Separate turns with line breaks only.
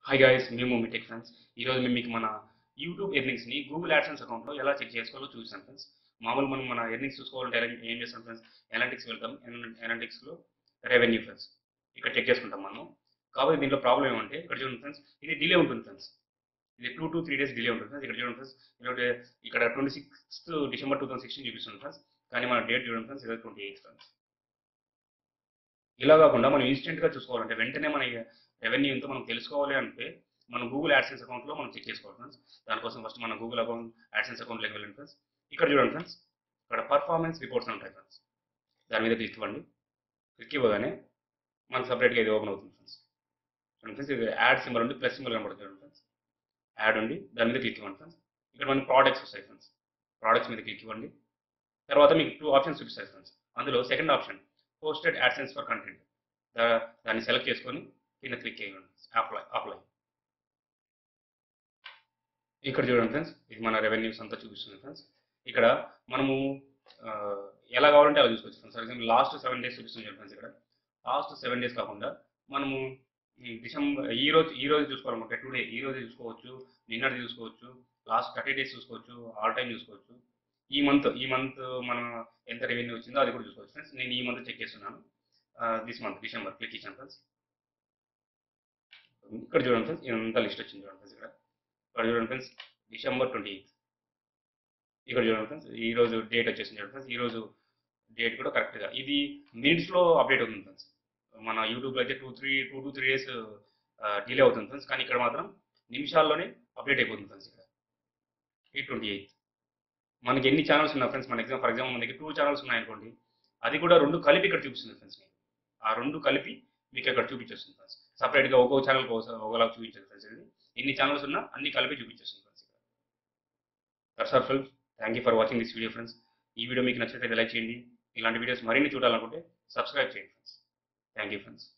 hi guys మేము మీ tech friends ఈరోజు మేము మీకు మన యూట్యూబ్ ఎర్నింగ్స్ని గూగుల్ యాడ్సెన్స్ అకౌంట్లో ఎలా చెక్ చేసుకోవాలో చూసాం ఫ్రెండ్స్ మామూలు మనం మన ఎర్నింగ్స్ చూసుకోవాలంటే ఎలా ఏం చేస్తాం ఫ్రెండ్స్ ఎనాలిటిక్స్ వెళ్తాం ఎనాలిటిక్స్లో రెవెన్యూ ఫ్రెండ్స్ ఇక్కడ చెక్ చేసుకుంటాం మనం కాబట్టి దీంట్లో ప్రాబ్లం ఏమంటే ఇక్కడ చూడండి ఫ్రెండ్స్ ఇది డిలే ఉంటుంది ఫ్రెండ్స్ ఇది two to three days delay ఉంటుంది ఫ్రెండ్స్ ఇక్కడ చూడండి ఫ్రెండ్స్ ఇక్కడ ఇక్కడ twenty sixth December two thousand sixteen చూపిస్తుంది ఫ్రెండ్స్ కానీ మన డేట్ చూడండి ఫ్రెండ్స్ ఇరవై ట్వంటీ ఎయిత్ ఫ్రెండ్స్ ఇలా కాకుండా మనం ఇన్స్టెంట్గా చూసుకోవాలంటే వెంటనే మన రెవెన్యూ ఎంతో మనం తెలుసుకోవాలి అంటే మనం గూగుల్ యాడ్సెన్స్ అకౌంట్లో మనం చెక్ చేసుకోవాలి ఫ్రెండ్స్ దానికోసం ఫస్ట్ మన గూగుల్ అకౌంట్ యాడ్సెన్స్ అకౌంట్లోకి వెళ్ళండి ఫ్రెండ్స్ ఇక్కడ చూడండి ఫ్రెండ్స్ ఇక్కడ పర్ఫార్మెన్స్ రిపోర్ట్స్ ఉంటాయి ఫ్రెండ్స్ దాని మీద క్లిక్ ఇవ్వండి క్లిక్ ఇవ్వగానే మనకు సపరేట్గా ఇది ఓపెన్ అవుతుంది ఫ్రెండ్స్ చూడండి ఫ్రెండ్స్ ఇది యాడ్ సింబల్ ఉండి ప్లస్ సింబల్ కనబడుతుంది చూడండి ఫ్రెండ్స్ యాడ్ ఉండి దాని మీద క్లిక్ ఇవ్వండి ఫ్రెండ్స్ ఇక్కడ మన ప్రోడక్ట్స్ వస్తాయి ఫ్రెండ్స్ ప్రోడక్ట్స్ మీద క్లిక్ ఇవ్వండి తర్వాత మీకు టూ ఆప్షన్స్ చూపిస్తాయి ఫ్రెండ్స్ అందులో second option posted AdSense for content దాన్ని సెలెక్ట్ చేసుకొని కింద క్లిక్ చేయండి అప్లై అప్లై ఇక్కడ చూడండి ఫ్రెండ్స్ ఇది మన రెవెన్యూస్ అంతా చూపిస్తుంది ఫ్రెండ్స్ ఇక్కడ మనము ఆ, ఎలా కావాలంటే అలా చూసుకోవచ్చు friends for example last seven days చూపిస్తుంది ఫ్రెండ్స్ ఇక్కడ లాస్ట్ సెవెన్ డేస్ కాకుండా మనము ఈ డిసెంబర్ ఈ రోజు ఈ రోజు చూసుకోవాలనుకుంటే టుడే ఈ రోజు చూసుకోవచ్చు నిన్నటి చూసుకోవచ్చు లాస్ట్ థర్టీ డేస్ చూసుకోవచ్చు ఆల్ టైం చూసుకోవచ్చు ఈ మంత్ ఈ మంత్ మన ఎంత రెవెన్యూ వచ్చిందో అది కూడా చూసుకోవచ్చు ఫ్రెండ్స్ నేను ఈ మంత్ చెక్ చేస్తున్నాను దిస్ మంత్ డిసెంబర్ క్లిక్ ఇచ్చాను ఫ్రెండ్స్ ఇక్కడ చూడండి ఫ్రెండ్స్ ఇదంతా లిస్ట్ వచ్చింది చూడండి ఫ్రెండ్స్ ఇక్కడ ఇక్కడ చూడండి ఫ్రెండ్స్ డిసెంబర్ ట్వంటీ ఎయిత్ ఇక్కడ చూడండి ఫ్రెండ్స్ ఈ రోజు డేట్ వచ్చేసింది చూడండి ఫ్రెండ్స్ ఈ రోజు డేట్ కూడా కరెక్ట్గా ఇది మినిట్స్లో అప్డేట్ అవుతుంది ఫ్రెండ్స్ మన యూట్యూబ్లో అయితే two three two to three days delay అవుతుంది ఫ్రెండ్స్ కానీ ఇక్కడ మాత్రం నిమిషాల్లోనే అప్డేట్ అయిపోతుంది ఫ్రెండ్స్ ఇక్కడ ఈ ట్వంటీ ఎయిత్ మనకి ఎన్ని ఛానల్స్ ఉన్నాయి ఫ్రెండ్స్ మన ఎగ్జామ్ ఫర్ ఎగ్జాంపుల్ మన దగ్గర టూ ఛానల్స్ ఉన్నాయనుకోండి అది కూడా రెండు కలిపి ఇక్కడ చూపిస్తుంది ఫ్రెండ్స్ మీకు ఆ రెండు కలిపి మీకు ఇక్కడ చూపించేస్తుంది ఫ్రెండ్స్ సపరేట్గా ఒక్కో ఛానల్ ఒకలా చూపించదు ఫ్రెండ్స్ ఇది ఎన్ని ఛానల్స్ ఉన్నా అన్ని కలిపి చూపించేస్తుంది ఫ్రెండ్స్ ఇక్కడ that's all friends thank you for watching this video friends ఈ వీడియో మీకు నచ్చితే లైక్ చేయండి ఇలాంటి వీడియోస్ మరిన్ని చూడాలనుకుంటే సబ్స్క్రైబ్ చేయండి ఫ్రెండ్స్ థ్యాంక్ యూ ఫ్రెండ్స్